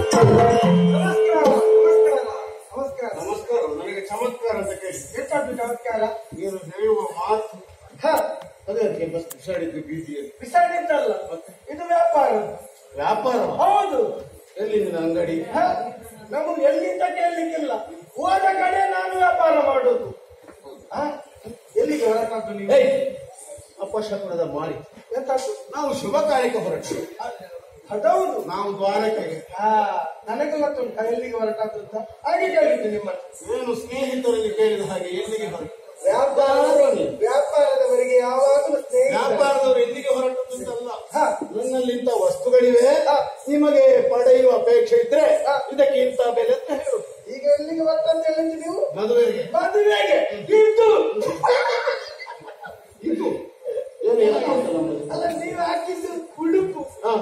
ನಮಸ್ಕಾರ ನಮಸ್ಕಾರ ನಮಸ್ಕಾರ ನಮಸ್ಕಾರ ನನಗೆ ಚಮತ್ಕಾರ ಅಂತ ಕೇಳಿ ಎಂತದ್ದು ನಮಸ್ಕಾರ ನೀನು ಹೇಳುವ ಮಾತು ಹ ಅದಕ್ಕೆ ಬಸ್ ಬಿಸಾಡಿದ್ದು ಬೀದಿಯಲ್ಲಿ ಬಿಸಾಡಿದ್ದಲ್ಲ ಇದು ವ್ಯಾಪಾರ ವ್ಯಾಪಾರ ಹೌದು ಎಲ್ಲಿ ನಿನ್ನ ಅಂಗಡಿ ಹ ನಮಗೆ ಎಲ್ಲಿಂದ ಕೇಳಲಿಕ್ಕಿಲ್ಲ ಹೋದ ಕಡೆ ನಾನು ವ್ಯಾಪಾರ ಮಾಡೋದು ಹ ಎಲ್ಲಿಗೆ ಹೊರಟದ್ದು ನೀವು ಏಯ್ ಅಪಶಕುನದ ಮಾರಿ ಎಂತದ್ದು ನಾವು ಶುಭ ಕಾರ್ಯಕ್ಕೆ ಹೊರಟು ಅದೌದು ನಾವು ದ್ವಾರಕೆಗೆ ಹಾ ನನಗೆ ಗೊತ್ತುಂಟ ಎಲ್ಲಿಗೆ ಹೊರಟದ್ದು ಅಂತ ಹಾಗೆ ಕೇಳಿದ್ದು ನಿಮ್ಮನ್ನು ಏನು ಸ್ನೇಹಿತರಲ್ಲಿ ಕೇಳಿದ ಹಾಗೆ ಎಲ್ಲಿಗೆ ಹೊರಟು ವ್ಯಾಪಾರ ವ್ಯಾಪಾರದವರಿಗೆ ಯಾವಾಗಲೂ ಸ್ನೇಹಿತ ವ್ಯಾಪಾರದವರು ಎಲ್ಲಿಗೆ ಹೊರಟದ್ದು ಅಂತಲ್ಲ ಹ ನನ್ನಲ್ಲಿಂತ ವಸ್ತುಗಳಿವೆ ಹ. ನಿಮಗೆ ಪಡೆಯುವ ಅಪೇಕ್ಷೆ ಇದ್ರೆ ಹ. ಇದಕ್ಕೆ ಇಂತ ಬೆಲೆ ಅಂತ ಹೇಳು ಈಗ ಎಲ್ಲಿಗೆ ಬರ್ತಂತ ಹೇಳಿದ್ದು ನೀವು ಮದುವೆಗೆ ಮದುವೆಗೆ ಇದು ಇದು ಏನು ಏನು ಅಂತ ನಮ್ಮದು? ಅಲ್ಲ ನೀವು ಹಾಕಿದ್ದು ಉಡುಪು ಹ.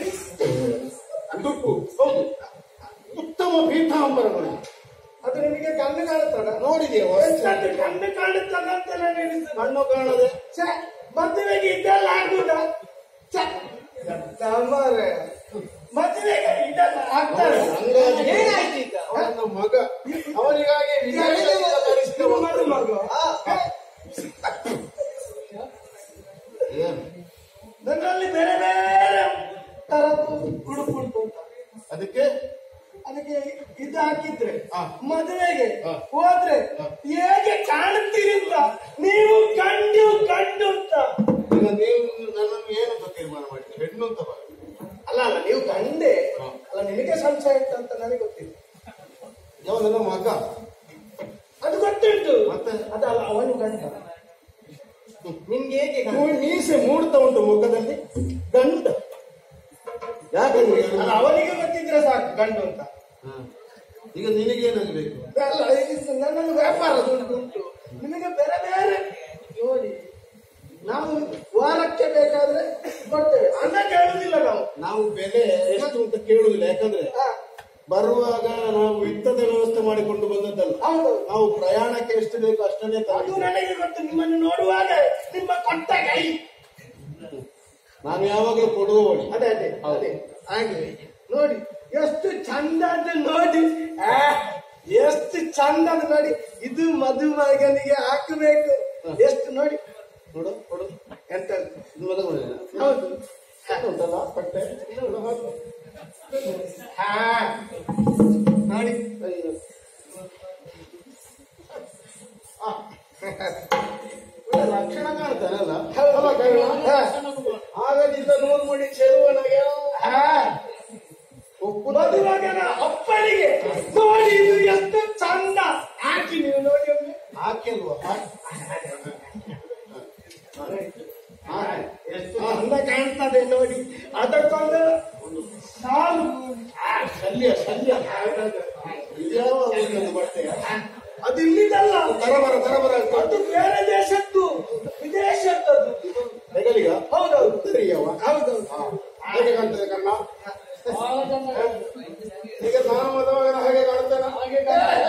ಉಡುಪು ಹೌದು ಉತ್ತಮ ಪೀಠಾಂಬರಗಳು ಅದು ನಿಮಗೆ ಕಣ್ಣು ಕಾಣುತ್ತಡ ನೋಡಿದೆಯಾ ಎಂತದ್ದು ಕಣ್ಣು ಕಾಣುತ್ತದ ಅಂತ ನಾನು ಎಣಿಸುದು. ಕಣ್ಣು ಕಾಣದೆ ಛೆ, ಮದುವೆಗೆ ಇದೆಲ್ಲ ಆಗುದ ಛೆ, ಎಂತ ಮಾರ್ರೆ. ಮದುವೆಗೆ ಇದೆಲ್ಲ ಆಗ್ತಾರೆ ಹಂಗಾಗಿ ಏನಾಯ್ತು ಈಗ ಅವನ ಮಗ ಅವನಿಗಾಗಿ ವಿದೇಶದಿಂದ ತರಿಸಿದ ನಿಮ್ಮ ವಸ್ತು. ಮದುಮಗ? ಆ, ಏನು? ನನ್ನಲ್ಲಿ ಬೇರೆ ಬೇರೆ ತರದ್ದು ಉಡುಪು ಉಂಟು ಅಂತ ಅದಕ್ಕೆ ಅದಕ್ಕೆ ಇದು ಹಾಕಿದ್ರೆ ಹಾ. ಮದುವೆಗೆ ಹಾ. ಹೋದ್ರೆ ಹಾ. ಹೇಗೆ ಕಾಣುತ್ತೀರಿ ಅಂತ ನೀವು ಗಂಡು ಗಂಡು ಅಂತ ಈಗ ನೀವು ನನ್ನನ್ನು ಏನು ಅಂತ ತೀರ್ಮಾನ ಮಾಡಿದ್ರಿ ಹೆಣ್ಣು ಅಂತ ಬಾ. ಅಲ್ಲ ಅಲ್ಲ ನೀವು ಗಂಡೆ ಹಾ. ಅಲ್ಲ ನಿನಗೆ ಸಂಶಯ ಇತ್ತು ಅಂತ ನನಗೆ ಗೊತ್ತಿಲ್ಲ ಯಾವ ನನ್ನ ಮಗ ಅದು ಗೊತ್ತುಂಟು ಮತ್ತೆ? ಅದಲ್ಲ ಅವನು ಗಂಡ ನಿಮ್ಗೆ ಹೇಗೆ ಗಂಡ? ಮೂ- ಮೀಸೆ ಮೂಡ್ತಾ ಉಂಟು ಮುಖದಲ್ಲಿ ಗಂಡ ಯಾಕಂದ್ರೆ ಅಲ್ಲ ಅವನಿಗೆ ಗೊತ್ತಿದ್ರೆ ಸಾಕು ಗಂಡು ಅಂತ ಹ. ಈಗ ನಿನಗೇನಾಗಬೇಕು ಅಲ್ಲ ಇದು ನನ್ನನ್ನು ವ್ಯಾಪಾರ ಉಂಟು ಉಂಟು ನಿಮಗೆ ಬೇರೆ ಬೇರೆ ನೋಡಿ ನಾವು ವಾರಕ್ಕೆ ಬೇಕಾದ್ರೆ ಕೊಡ್ತೇವೆ ಅನ್ನ ಕೇಳುದಿಲ್ಲ ನಾವು ನಾವು ಬೆಲೆ ಎಷ್ಟು ಅಂತ ಕೇಳುವುದಿಲ್ಲ ಯಾಕಂದ್ರೆ ಹಾ, ಬರುವಾಗ ನಾವು ಯುದ್ಧದ ವ್ಯವಸ್ಥೆ ಮಾಡಿಕೊಂಡು ಬಂದದ್ದಲ್ಲ ಹೌದು ನಾವು ಪ್ರಯಾಣಕ್ಕೆ ಎಷ್ಟು ಬೇಕು ಅಷ್ಟನ್ನೇ ಅದು ತಗೊಂಡು ನನಗೆ ಗೊತ್ತು ನಿಮ್ಮನ್ನು ನೋಡುವಾಗ ನಿಮ್ಮ ಕೊಟ್ಟ ಕೈ ನಾನು ಯಾವಾಗಲೂ ಕೊಡುವವಳಿ ಅದೇ ಅದೇ ಅದೇ ಹಾಗೆ ನೋಡಿ ಎಷ್ಟು ಚಂದ ಅಂತ ನೋಡಿ ಆ, ಎಷ್ಟು ಚಂದ ಅಂತ ನೋಡಿ ಇದು ಮದುಮಗನಿಗೆ ಹಾಕಬೇಕು ಎಷ್ಟು ನೋಡಿ ನೋಡು ಕೊಡು ಎಂತ ಇದು ಮದುವೆ ಹೌದು ಉಂಟಲ್ಲ ಬಟ್ಟೆ ಹಾ ನೋಡಿ ಅಯ್ಯೋ. ಒಳ್ಳೆ ಲಕ್ಷಣ ಕಾಣ್ತಾನಲ್ಲ ಹೌದು. ಅಲ್ಲ ಕೈಲ? ಹಾ. ಆಗದಿದ್ದ ನೂರು ಮುಡಿ ಚೆಲುವನಿಗೆ ಹಾ ಒಪ್ಪು ಮದುಮಗನ ಅಪ್ಪನಿಗೆ ನೋಡಿ ಇದು ಎಷ್ಟು ಚಂದ ಹಾಕಿ ನೀವು ನೋಡಿ ಒಮ್ಮೆ ಹಾಕಿಲ್ವಾ ಹಾ, ಎಷ್ಟು ಚಂದ ಕಾಣ್ತದೆ ನೋಡಿ ಅದಕ್ಕೊಂದು ಸಾಲು ಆ, ಶಲ್ಯ ಶಲ್ಯ ಇದ್ಯಾವ ಒಂದು ಬಟ್ಟೆಯ ಅದು ಇಲ್ಲಿದಲ್ಲ ತರಬರ ತರಬರ ಅದು ಬೇರೆ ದೇಶದ್ದು ವಿದೇಶದ್ದು ಹೆಗಲಿಗ ಹೌದೌದು ಉತ್ತರಿಯವ ಹೌದೌದು ಹೇಗೆ ಕಾಣ್ತದೆ ಕಣ್ಣ ಈಗ ನಾನು ಮದುಮಗನ ಹಾಗೆ ಕಾಣ್ತಾನ ಹಾಗೆ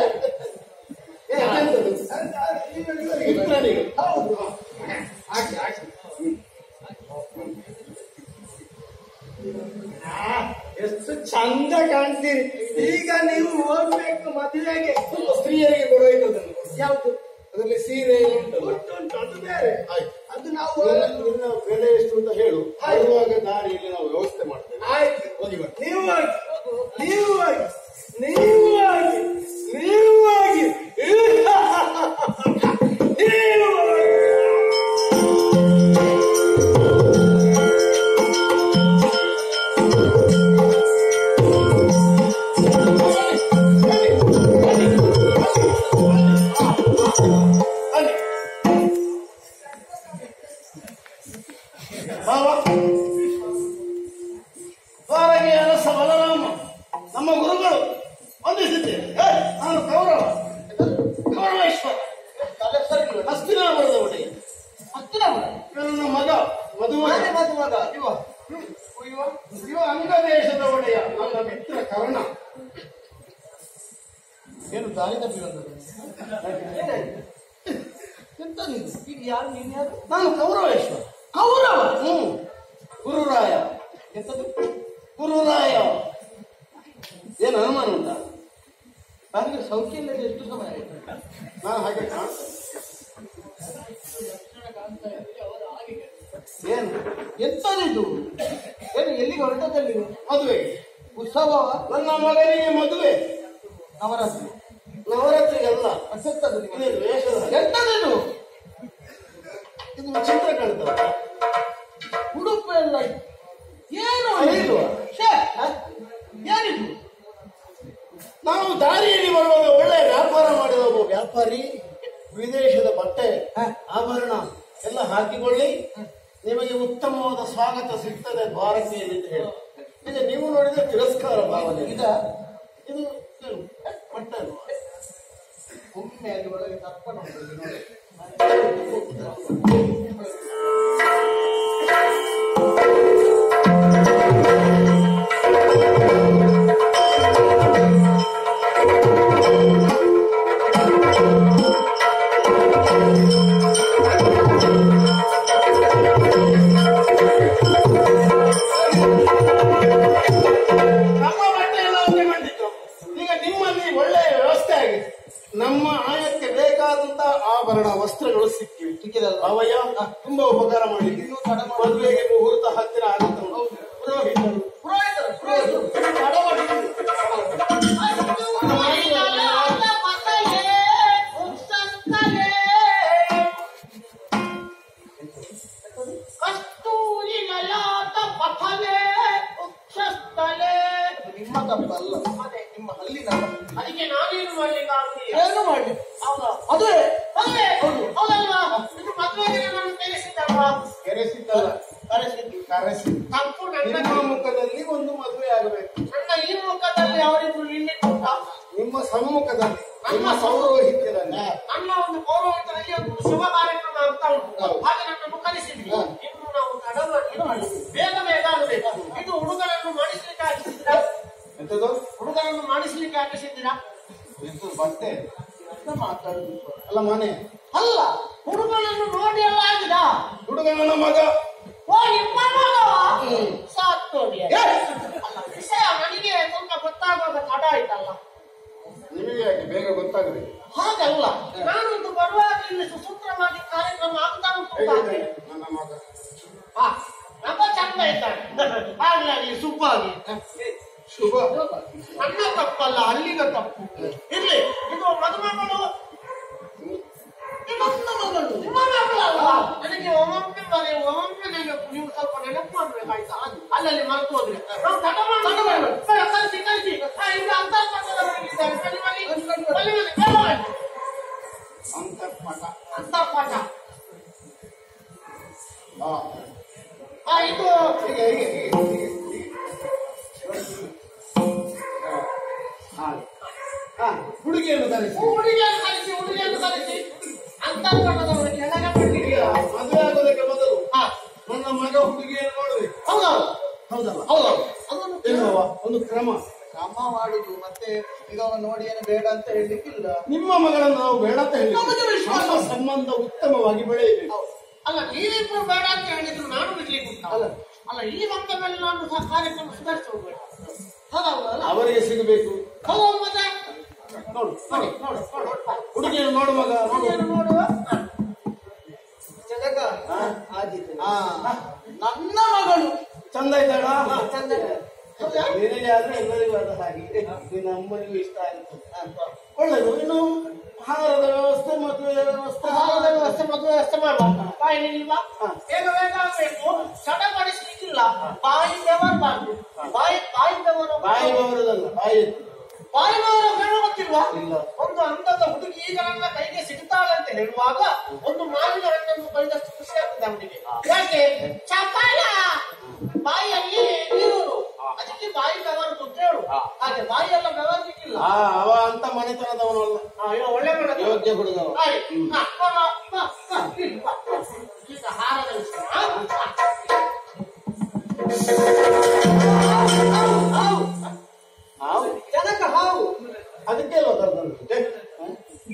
ಮಿತ್ರನಿಗೆ ಹೌದು ಹಾಕಿ ಹಾಕಿ ಆ, ಎಷ್ಟು ಚಂದ ಕಾಣ್ತೀರಿ ಈಗ ನೀವು ಹೋಗ್ಬೇಕು ಮದುವೆಗೆ ಸ್ತ್ರೀಯರಿಗೆ ಕೊಡೋಯ್ತದನ್ನು ಯಾವುದು ಅದರಲ್ಲಿ ಸೀರೆ ಉಂಟಲ್ಲ ಉಂಟು ಉಂಟು ಅದು ಬೇರೆ ಆಯ್ತು ಅದು ನಾವು ನಿನ್ನ ನಿನ್ನ ಬೆಲೆ ಎಷ್ಟು ಅಂತ ಹೇಳು ಆಯ್ತು. ಬರುವಾಗ ದಾರಿಯಲ್ಲಿ ನಾವು ವ್ಯವಸ್ಥೆ ಮಾಡ್ತೇವೆ ಆಯ್ತು ಹೋಗಿ ಬಾ ನೀವು ಹೋಗಿ ನೀವು ಹೋಗಿ ನೀವು ಹೋಗಿ ನೀವು ಹೋಗಿ ನೀವು ಹೋಗಿ. ಅಲ್ಲಿ. ಬಾವ. ದ್ವಾರಕೆಯ ಅರಸ ಬಲರಾಮ ನಮ್ಮ ಗುರುಗಳು ವಂದಿಸಿದ್ದೇನೆ ಏ, ನಾನು ಕೌರವ ಕೌರವೇಶ್ವರ ಹಸ್ತಿನಾಪುರದ ಒಡೆಯ ನನ್ನ ಮಗ ಮದುವೆ ಮದುಮಗ ಇವ ಇವ ಇವ ಅಂಗದೇಶದ ಒಡೆಯ ನನ್ನ ಮಿತ್ರ ಕರ್ಣ ಏನು ದಾರಿ ತಪ್ಪಿ ಬಂದದ್ದು ಎಂತ ನೀನು ಈಗ ಯಾರು ನೀನ್ ಯಾರು ನಾನು ಕೌರವೇಶ್ವರ ಕೌರವ ಹ್ಮ್ ಗುರುರಾಯ ಎಂತದು ಗುರುರಾಯ ಏನು ಅನುಮಾನ ಉಂಟಾ ನನಗೆ ಸೌಖ್ಯ ಇಲ್ಲದೆ ಎಷ್ಟು ಸಮಯ ಆಯ್ತು ನಾನು ಹಾಗೆ ಕಾಣ್ತೇನೆ ಏನು ಎಂತದಿದು ಏನು ಎಲ್ಲಿಗೆ ಹೊರಟದಲ್ಲಿ ಮದುವೆಗೆ ಉತ್ಸವ ನನ್ನ ಮಗನಿಗೆ ಮದುವೆ ನವರಾತ್ರಿ ನವರಾತ್ರಿಗಲ್ಲ ಅಸತ್ತದು ನಿಮಗೆ ಇದು ವೇಷದ ಹಾಗೆ. ಎಂತದಿದು ಇದು ವಿಚಿತ್ರ ಕಾಣ್ತದೆ ಉಡುಪು ಎಲ್ಲ ಏನು ಅರಿಯುವ? ಛೇ, ಹ? ಏನಿದು ನಾವು ದಾರಿಯಲ್ಲಿ ಬರುವಾಗ ಒಳ್ಳೆ ವ್ಯಾಪಾರ ಮಾಡಿದ ಒಬ್ಬ ವ್ಯಾಪಾರಿ ವಿದೇಶದ ಬಟ್ಟೆ ಹ. ಆಭರಣ ಎಲ್ಲ ಹಾಕಿಕೊಳ್ಳಿ ನಿಮಗೆ ಉತ್ತಮವಾದ ಸ್ವಾಗತ ಸಿಗ್ತದೆ ದ್ವಾರಕ್ಕೆ ಅಂತ ಹೇಳಿ ಈಗ ನೀವು ನೋಡಿದ್ರೆ ತಿರಸ್ಕಾರ ಭಾವನೆ ಇದ ಇದು ಏನು? ಬಟ್ಟೆ ಅಲ್ವಾ? ಒಮ್ಮೆ ಅಲ್ಲಿ ಒಳಗೆ ತರ್ಪಣ ಉಂಟು ಇಲ್ಲಿ ನೋಡಿ. ನಮ್ಮ ಬಟ್ಟೆ ಎಲ್ಲ ಒಂದೇ ಮಾಡಿದ್ದು ಈಗ ನಿಮ್ಮಲ್ಲಿ ಒಳ್ಳೆಯ ವ್ಯವಸ್ಥೆ ಆಗಿದೆ ನಮ್ಮ ಆಯಕ್ಕೆ ಬೇಕಾದಂತ ಆಭರಣ ವಸ್ತ್ರಗಳು ಸಿಕ್ಕಿವೆ ಸಿಕ್ಕಿದಲ್ಲ? ಅವಯ ತುಂಬಾ ಉಪಕಾರ ಮಾಡಲಿಕ್ಕೆ ಇನ್ನೂ ತಡ ಮಾಡಿ- ಮದುವೆಗೆ ಮುಹೂರ್ತ ಹತ್ತಿರ ಆಗುತ್ತೆ ಪುರೋಹಿತರು ಪುರೋಹಿತರು, ಪುರೋಹಿತರು. ತಡ ಮಾಡಿ. ಕಸ್ತೂರಿ ಲಲಾಟ ಪಥಲೆ ಉಕ್ಷಸ್ಥಲೆ ನಿಮ್ಮ ತಪ್ಪಲ್ಲ ಅದೇ ನಿಮ್ಮ ಹಲ್ಲಿನ ತಪ್ಪು. ಅದಕ್ಕೆ ನಾನೇನು ಮಾಡ್ಲಿಕ್ಕೆ ಆಗುದಿಲ್ಲ ಏನು ಮಾಡಿ ಹೌದಾ ಅದೇ ಮದುವೆ ಹೌದಲ್ವಾ ಇದು ಮದುವೆಗೆ ನಾನು ತಿಳಿಸಿದ್ದಲ್ವಾ ಕರೆಸಿದ್ದಲ್ಲ ಕರೆಸಿದ್ದು ಕರೆಸಿ ತಪ್ಪು ನನ್ನ ನಿಮ್ಮ ಮುಖದಲ್ಲಿ ಒಂದು ಮದುವೆ ಆಗಬೇಕು ನನ್ನ ಈ ಮುಖದಲ್ಲಿ ಅವರಿಬ್ರು ನಿನ್ನೆ ಕೊಟ್ಟ ನಿಮ್ಮ ಸಮ್ಮುಖದಲ್ಲಿ ನಿಮ್ಮ ಪೌರೋಹಿತ್ಯದಲ್ಲಿ ನನ್ನ ಒಂದು ಪೌರೋಹಿತರಲ್ಲಿ ಒಂದು ಶುಭ ಕಾರ್ಯಕ್ರಮ ಆಗ್ತಾ ಉಂಟು ಹೌದು. ಹಾಗೆ ನನ್ನನ್ನು ಕರೆಸಿದ್ವಿ ಹಾ. ಇನ್ನು ನಾವು ತಡ ಮಾಡಿ ಬೇಗ ಬೇಗ ಆಗಬೇಕು ಇದು ಹುಡುಗರನ್ನು ಮಾಡಿಸ್ಲಿಕ್ಕೆ ಹಾಕಿಸಿದ್ದೀರಾ ಎಂತದು ಹುಡುಗರನ್ನು ಮಾಡಿಸ್ಲಿಕ್ಕೆ ಹಾಕಿಸಿದ್ದೀರಾ ಇದು ಬಟ್ಟೆ ಎಂತ ಮಾತಾಡುದು ಅಲ್ಲ ಮನೆ ಅಲ್ಲ ಹುಡುಗನನ್ನು ನೋಡಿ ಎಲ್ಲ ಆಗಿದ ಹುಡುಗನ ಮಗ ಓ ನಿಮ್ಮ ಮಗವಾ ಸಾಕ್ ನೋಡಿ ಅಲ್ಲ ವಿಷಯ ನನಗೆ ಸ್ವಲ್ಪ ಗೊತ್ತಾಗುವಾಗ ತಡ ಆಯ್ತಲ್ಲ ನಿಮಗೆ ಯಾಕೆ ಬೇಗ ಗೊತ್ತಾಗಬೇಕು ಹಾಗಲ್ಲ ನಾನೊಂದು ಬರುವಾಗ ಇಲ್ಲಿ ಸುಸೂತ್ರವಾಗಿ ಕಾರ್ಯಕ್ರಮ ಆಗ್ತಾ ಉಂಟು ಅಂತ ಆದ್ರೆ. ನನ್ನ ಮಗ ಹಾ, ನಮ್ಮ ಚಂದ ಇದ್ದಾನೆ ಹಾಗಾಗಿ ಸುಬ್ಬಾಗಿ ಶುಭ ನನ್ನ ತಪ್ಪಲ್ಲ ಅಲ್ಲಿಗ ತಪ್ಪು ಇರ್ಲಿ ಇದು ಮದುಮಗಳು ಇನ್ನೊಂದು ಮಗಳು ನಿಮ್ಮ ಮಗಳಲ್ವಾ ನನಗೆ ಒಮ್ಮೊಮ್ಮೆ ಬರೀ ಒಮ್ಮೊಮ್ಮೆ ನನಗೆ ನೀವು ಸ್ವಲ್ಪ ನೆನಪು ಮಾಡ್ಬೇಕಾಯ್ತಾ ಅಲ್ಲಲ್ಲಿ ಮರೆತು ಹೋದ್ರೆ ನಾವು ತಡ ಮಾಡಿ ಕಳಿಸಿ ಕಳಿಸಿ ಹಾ, ಈಗ ಅಂತರ್ಪಟ್ಟದವರಿಗಿದ್ದಾರೆ ಬನ್ನಿ ಬನ್ನಿ ಬನ್ನಿ ಬನ್ನಿ ಬೇಗ ಬನ್ನಿ. ಅಂತರ್ಪಟ ಅಂತರ್ಪಟ ಹಾ ಹಾ ಇದು ಹೀಗೆ ಹೀಗೆ ಹೀಗೆ ಹೀಗೆ ಹೀಗೆ. ಹಾ. ಹಾ, ಹುಡುಗಿಯನ್ನು ಕರೆಸಿ ಹುಡುಗಿಯನ್ನು ಕಳಿಸಿ ಹುಡುಗಿಯನ್ನು ಕಳಿಸಿ ಅಂತರ್ಪಟ್ಟದವರಿಗೆ ಕೆಳಗೆ ಬಿಟ್ಟಿದೆಯಾ ಮದುವೆ ಆಗೋದಕ್ಕೆ ಮೊದಲು ಹಾ ನನ್ನ ಮಗ ಹುಡುಗಿಯನ್ನು ನೋಡಬೇಕು ಹೌದೌದು ಹೌದಲ್ಲ ಹೌದೌದು ಅದೊಂದು ಎನ್ನುವ ಒಂದು ಕ್ರಮ ಕ್ರಮ ಮಾಡುದು ಮತ್ತೆ ಈಗ ಅವನು ನೋಡಿ ಏನು ಬೇಡ ಅಂತ ಹೇಳಲಿಕ್ಕಿಲ್ಲ ನಿಮ್ಮ ಮಗಳನ್ನು ನಾವು ಬೇಡ ಅಂತ ಹೇಳಿ ನಮಗೆ ವಿಶ್ವಾಸ. ನಮ್ಮ ಸಂಬಂಧ ಉತ್ತಮವಾಗಿ ಬೆಳೆಯಬೇಕು ಅಲ್ಲ ನೀವಿಬ್ರು ಬೇಡ ಅಂತ ಹೇಳಿದ್ರು ನಾನು ಬಿಡ್ಲಿಕ್ಕೆ ಉಂಟಾ? ಅಲ್ಲ. ಅಲ್ಲ ಈ ಬಂದ ಮೇಲೆ ನಾನು ಸಹ ಕಾರ್ಯಕ್ರಮ ಸುಧಾರಿಸಿ ಹೋಗ್ಬೇಕು ಹೌದೌದಲ್ಲ ಅವರಿಗೆ ಸಿಗಬೇಕು ಹೌದು ಮತ್ತೆ ನೋಡು ನೋಡಿ ನೋಡು ನೋಡು ಹುಡುಗಿಯನ್ನು ನೋಡು ಮಗ ನೋಡು ಏನು ನೋಡುವ ಜನಕ ಹಾ? ಆದಿತ್ತು ಹಾ. ನನ್ನ ಮಗಳು ಚಂದ ಇದ್ದಾಳ ಚಂದ ಇದೆ. ಹೌದಾ? ನಿನಗೆ ಆದ್ರೆ ಎಲ್ಲರಿಗೂ ಆದ ಹಾಗೆ ನಿನ್ನ ಅಮ್ಮನಿಗೂ ಇಷ್ಟ ಆಯ್ತು ಒಳ್ಳೆದು ಇನ್ನು ಹಾರದ ವ್ಯವಸ್ಥೆ ಮದುವೆ ವ್ಯವಸ್ಥೆ ಹಾಗಾದ ವ್ಯವಸ್ಥೆ ಮದುವೆ ವ್ಯವಸ್ಥೆ ಮಾಡುವ ಬಾಯಿ ನಿಲ್ವಾ ಹಾ. ಬೇಗ ಬೇಗ ಆಗ್ಬೇಕು ಚಟ ಮಾಡಿಸ್ಲಿಕ್ಕಿಲ್ಲ ಬಾಯಿ ಬೆವರ್ಬಾರ್ದು ಬಾಯಿ ಬಾಯಿ ಬೆವರು ಬಾಯಿ ಬರುವುದಲ್ಲ ಬಾಯಿ ಎತ್ತು. ಬಾಯಿ ಬೆವರು ಬೇಡ ಗೊತ್ತಿಲ್ವಾ ಇಲ್ಲ. ಒಂದು ಅಂದದ ಹುಡುಗಿ ಈಗ ನನ್ನ ಕೈಗೆ ಸಿಗ್ತಾಳೆ ಅಂತ ಹೇಳುವಾಗ ಒಂದು ಮಾವಿನ ಹಣ್ಣನ್ನು ಬೈದಷ್ಟು ಖುಷಿ ಆಗ್ತದೆ ಅವನಿಗೆ ಯಾಕೆ ಚಪಾಲ ಬಾಯಲ್ಲಿ ನೀರು ಅದಕ್ಕೆ ಬಾಯಿ ಬೆವರು ಅಂತ ಹೇಳು ಹಾಗೆ ಬಾಯಿ ಎಲ್ಲ ಬೆವರ್ಲಿಕ್ಕಿಲ್ಲ ಆ ಅವ ಅಂತ ಮನೆತನದವನಲ್ಲ ಹಾ, ಇವ ಒಳ್ಳೆ ಮಾಡದ ಯೋಗ್ಯ ಹುಡುಗವ ಆಯ್ತು. ಹಾ, ಬಾ, ಬಾ, ಬಾ, ಬಾ, ಇಲ್ಲಿ ಬಾ. ಈಗ ಹಾರದ ವಿಷಯ. ಹಾ? ಹಾ. ಹಾವು ಜನಕ ಹಾವು ಅದಕ್ಕೆ ಅಲ್ವಾ ಕರ್ದದ್ದು ಛೆ, ಹ?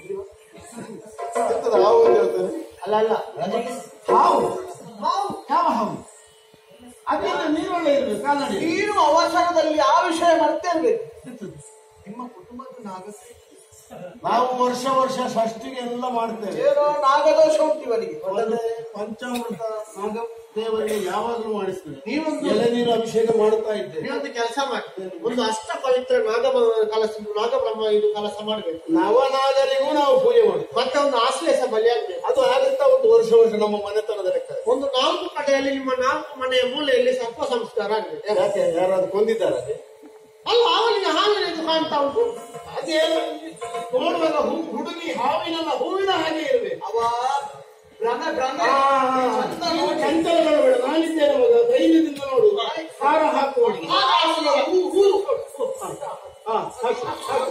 ಎಂತದ ಹಾವು ಅಂತ ಹೇಳ್ತಾರೆ ಅಲ್ಲ ಅಲ್ಲ ನನಗೆ ಹಾವು ಹಾವು ಯಾವ ಹಾವು ಅದೇನು ನೀರೊಳ್ಳೆ ಇರ್ಬೇಕು ಕಾಲ್ನಡಿ ನೀನು ಅವಸರದಲ್ಲಿ ಆ ವಿಷಯ ಮರ್ತೇ ಇರ್ಬೇಕು ನಿಮ್ಮ ಕುಟುಂಬದ ನಾಗಸ ನಾವು ವರ್ಷ ವರ್ಷ ಷಷ್ಟಿಗೆ ಎಲ್ಲ ಮಾಡ್ತೇವೆ ಏನೋ ನಾಗದೋಷ ಉಂಟು ಇವರಿಗೆ ಮತ್ತೆ ಪಂಚಾಮೃತ ನಾಗ ದೇವರಿಗೆ ಯಾವಾಗಲೂ ಮಾಡಿಸ್ತೇವೆ ನೀವೊಂದು ಎಲೆನೀರು ಅಭಿಷೇಕ ಮಾಡ್ತಾ ಇದ್ದೇವೆ ನೀವೊಂದು ಕೆಲಸ ಮಾಡಿ ಒಂದು ಅಷ್ಟ ಪವಿತ್ರ ನಾಗ ಕಲಸ ನಾಗಬ್ರಹ್ಮ ಇದು ಕಲಸ ಮಾಡ್ಬೇಕು ನವನಾಗರಿಗೂ ನಾವು ಪೂಜೆ ಮಾಡ್ತೇವೆ ಮತ್ತೆ ಒಂದು ಆಶ್ಲೇಷ ಬಲಿಯಾಗ್ಬೇಕು ಅದು ಆಗುತ್ತಾ ಒಂದು ವರ್ಷ ವರ್ಷ ನಮ್ಮ ಮನೆತನದ ಲೆಕ್ಕ ಒಂದು ನಾಲ್ಕು ಕಡೆಯಲ್ಲಿ ನಿಮ್ಮ ನಾಲ್ಕು ಮನೆಯ ಮೂಲೆಯಲ್ಲಿ ಸರ್ಪ ಸಂಸ್ಕಾರ ಆಗ್ಬೇಕು ಯಾಕೆ ಯಾರಾದ್ರು ಕೊಂದಿದ್ದಾರೆ ಅಲ್ಲ ಹಾವಿನ ಹಾವಿನ ಇದು ಕಾಣ್ತಾ ಉಂಟು ಅದೇನು ನೋಡುವಾಗ ಹು- ಹುಡುಗಿ ಹಾವಿನಲ್ಲ ಹೂವಿನ ಹಾಗೆ ಇರಬೇಕು ಅವ ಭ್ರಮ ಭ್ರಮ ಚಂಚಲಗಳು ಬೇಡ ನಾನಿದ್ದೇನೆ ಮಗ ಧೈರ್ಯದಿಂದ ನೋಡು ಹಾರ ಹಾಕುವಳಿ ಆ ಹಾವಿನ ಹೂ ಹೂ ಹಾ ಹಾಕು, ಹಾಕು.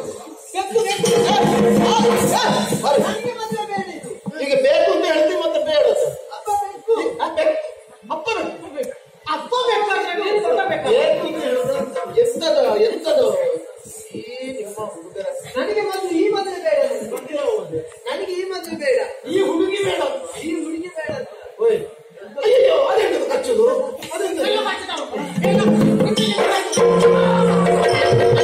ನನಗೆ ಮದುವೆ ಬೇಡ ಇದು ಈಗ ಬೇಕು ಅಂತ ಹೇಳ್ತೀವಿ ಮತ್ತೆ ಬೇಡ ಅಂತ. ಅಪ್ಪ ಬೇಕು ಅಪ್ಪ ಬೇಕು. ಅಪ್ಪ ಬೇಕಾದ್ರೆ ನೀನು ಕೊಡಬೇಕು ಬೇಕು ಅಂತ ಹೇಳಿದ್ರೆ ಎಂತದ ಎಂತದ ಈ ನಿಮ್ಮ ಹುಡುಗರ ನನಗೆ ಮದುವೆ ಈ ಮದುವೆ ಬೇಡ ನನಗೆ. ಗೊತ್ತಿಲ್ಲ ಹೋದೆ. ನನಗೆ ಈ ಮದುವೆ ಬೇಡ ಈ ಹುಡುಗಿ ಬೇಡ ಈ ಹುಡುಗಿ ಬೇಡ ಅಂತ. ಓಯ್ ಅಯ್ಯೋ ಅದೆಂತದು ಕಚ್ಚುದು ಅದೆಂತ ಎಲ್ಲ ಮಾಡ್ತಾ ಉಂಟು. ಎಲ್ಲ continue ಮಾಡು.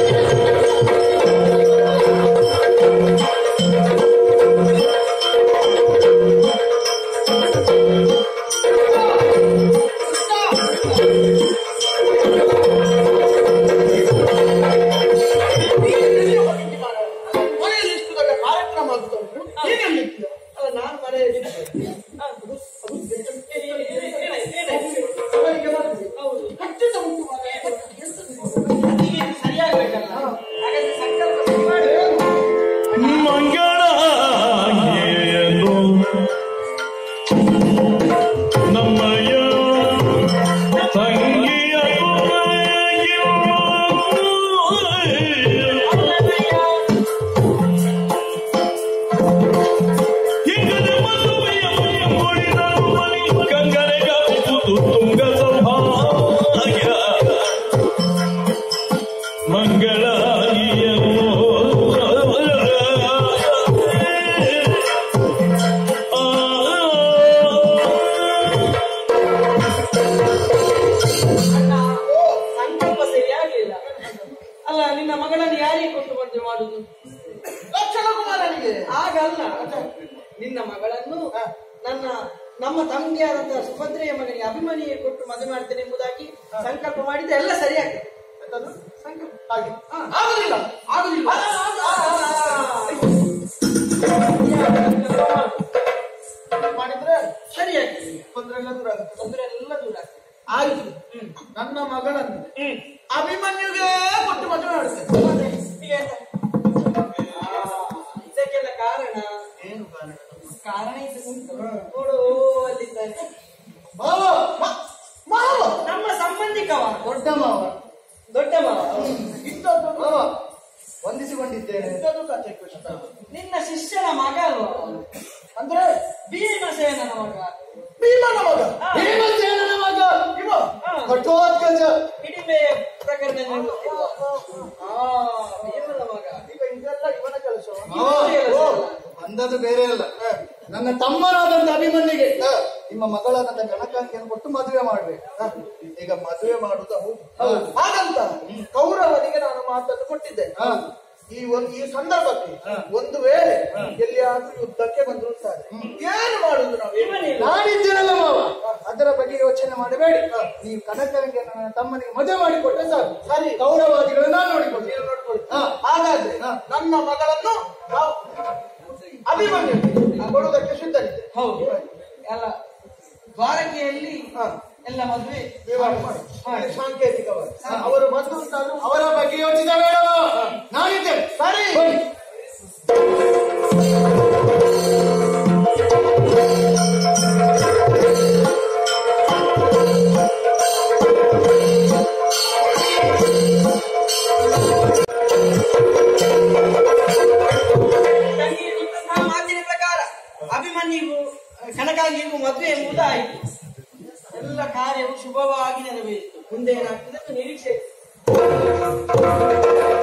ಮನೆಯಲ್ಲಿ ಇಷ್ಟು ದೊಡ್ಡ ಕಾರ್ಯಕ್ರಮ ಆಗ್ತಾ ಉಂಟು ಹೀಗೆ ನಿಂತಿದ್ಯಾ? ಅಲ್ಲ ನಾನು ಮನೆಯಲ್ಲಿ ಇದ್ದೇನೆ. ಆ, ಅದು- ಅದು ಅವರಿಗೆ ಮದುವೆ. ಕಟ್ಟಿದ ಉಂಟು ಮನೆ. ಸರಿಯಾಗ್ಬೇಕಲ್ಲ ಹಾಗಾದ್ರೆ ಸಂಕಲ್ಪ ಸರಿ ಮಾಡಿ. ಮಂಗಳಾಗಿಯಲು ನಮ್ಮಯ ತಂಗಿಯ ಕಂಗರೆಗಾಗುವುದು ತುಂಗ ಸೌಭಾಗ್ಯ ಸಂಕಲ್ಪ ಸರಿಯಾಗಲಿಲ್ಲ ಅಲ್ಲ ನಿನ್ನ ಮಗಳನ್ನು ಯಾರಿಗೆ ಕೊಟ್ಟು ಮದುವೆ ಮಾಡುದು ಲಕ್ಷಣ ಕುಮಾರನಿಗೆ ಆಗಲ್ಲ ನಿನ್ನ ಮಗಳನ್ನು ನನ್ನ ನಮ್ಮ ತಂಗಿಯಾದಂತಹ ಸುಭದ್ರೆಯ ಮಗನಿಗೆ ಅಭಿಮನಿಗೆ ಕೊಟ್ಟು ಮದುವೆ ಮಾಡ್ತೇನೆ ಎಂಬುದಾಗಿ ಸಂಕಲ್ಪ ಮಾಡಿದ್ರೆ ಎಲ್ಲ ಸರಿಯಾಗ್ತದೆ ಎಂತದು? ಸಂಕಲ್ಪ ಹಾಗೆ ಆ, ಆಗುದಿಲ್ಲ ಆಗುದಿಲ್ಲ ಮಾಡಿದ್ರೆ ಸರಿಯಾಗ್ತದೆ ತೊಂದ್ರೆ ಎಲ್ಲ ದೂರ ಆಗುತ್ತೆ ತೊಂದರೆ ಎಲ್ಲ ದೂರ ಆಗ್ತದೆ ಆಯ್ತು ನನ್ನ ಮಗಳನ್ನು ಅಭಿಮನ್ಯುಗೆ ಕೊಟ್ಟು ಮದುವೆ ಮಾಡುತ್ತೇನೆ ಈಗ ಇದಕ್ಕೆಲ್ಲ ಕಾರಣ ಏನು ಕಾರಣ ಕಾರಣ ಇದು ಉಂಟು ನೋಡು ಅಲ್ಲಿದ್ದಾನೆ ಮಾವ ಮ- ಮಾವ ನಮ್ಮ ಸಂಬಂಧಿಕವ ದೊಡ್ಡ ಮಾವ ದೊಡ್ಡ ಮಾವ ಇದ್ದದ್ದು ಮಾವ ವಂದಿಸಿಕೊಂಡಿದ್ದೇನೆ ಇದ್ದದ್ದು ಕಥೆ ಕೃಷ್ಣ ನಿನ್ನ ಶಿಷ್ಯನ ಮಗ ಅಲ್ವಾ ಅವನು? ಅಂದ್ರೆ ಭೀಮಸೇನನ ಮಗ ಭೀಮನ ಮಗ ಹಾ. ಭೀಮಸೇನನ ಮಗ ಇವ ಹಾ. ಘಟೋತ್ಕಚ ಹಿಡಿಮೆ ಪ್ರಕರಣ ಗೊತ್ತಿಲ್ವಾ? ಆ, ಭೀಮನ ಮಗ ಈಗ ಇದೆಲ್ಲ ಇವನ ಕೆಲಸ ಓ, ಬಂದದ್ದು ಬೇರೆ ಅಲ್ಲ ನನ್ನ ತಮ್ಮನಾದಂತ ಅಭಿಮನ್ಯಿಗೆ ನಿಮ್ಮ ಮಗಳಾದಂತ ಕನಕಾಂಗಿಯನ್ನು ಕೊಟ್ಟು ಮದುವೆ ಮಾಡ್ಬೇಕು ಈಗ ಮದುವೆ ಮಾಡುದು ಹೌದು ಹಾಗಂತ ಕೌರವನಿಗೆ ನಾನು ಮಾತನ್ನು ಕೊಟ್ಟಿದ್ದೆ ಈ ಒಂದು ಈ ಸಂದರ್ಭಕ್ಕೆ ಒಂದು ವೇಳೆ ಎಲ್ಲಿಯಾದ್ರೂ ಯುದ್ಧಕ್ಕೆ ಬಂದ್ರು ಸಾಧ್ಯ ಏನು ಮಾಡುದು ನಾವು ಇವನಿಲ್ಲ. ನಾನಿದ್ದೇನಲ್ಲ ಮಾವ ಅದರ ಬಗ್ಗೆ ಯೋಚನೆ ಮಾಡಬೇಡಿ ನೀವು ಕನಕನಿಗೆ ನನ್ನ ತಮ್ಮನಿಗೆ ಮದುವೆ ಮಾಡಿಕೊಟ್ರೆ ಸಾಕು ಸರಿ ಕೌರವಾದಿಗಳನ್ನ ನಾನು ನೋಡಿಕೊಳ್ತೀನಿ ನೋಡ್ಕೊಳ್ಳಿ ಹಾಗಾದ್ರೆ ನನ್ನ ಮಗಳನ್ನು ನಾವು ಅಭಿಮನ್ಯು ಕೊಡುವುದಕ್ಕೆ ಸಿದ್ಧರಿದ್ದೆ ಹೌದು ಎಲ್ಲ ದ್ವಾರಕೆಯಲ್ಲಿ ಹಾ. ಎಲ್ಲ ಮದುವೆ ವಿವಾಹ ಮಾಡಿ. ಇದು ಸಾಂಕೇತಿಕವಾಗಿ ಅವರು ಬಂದು ಅಂತಾದ್ರೂ ಅವರ ಬಗ್ಗೆ ಯೋಚಿಸ ಬೇಡ ನಾನಿದ್ದೇನೆ ಸರಿ ತಂಗಿ ಆ ಮಾತಿನ ಪ್ರಕಾರ ಅಭಿಮನ್ಯಿಗೂ ಕನಕಾಂಗಿಗೂ ಮದುವೆ ಎಂಬುದು ಆಯಿತು ಎಲ್ಲ ಕಾರ್ಯವು ಶುಭವಾಗಿ ನೆರವೇರಿತು ಮುಂದೆ ಏನಾಗ್ತದೆ ಅಂತ ನಿರೀಕ್ಷೆ ಇದೆ.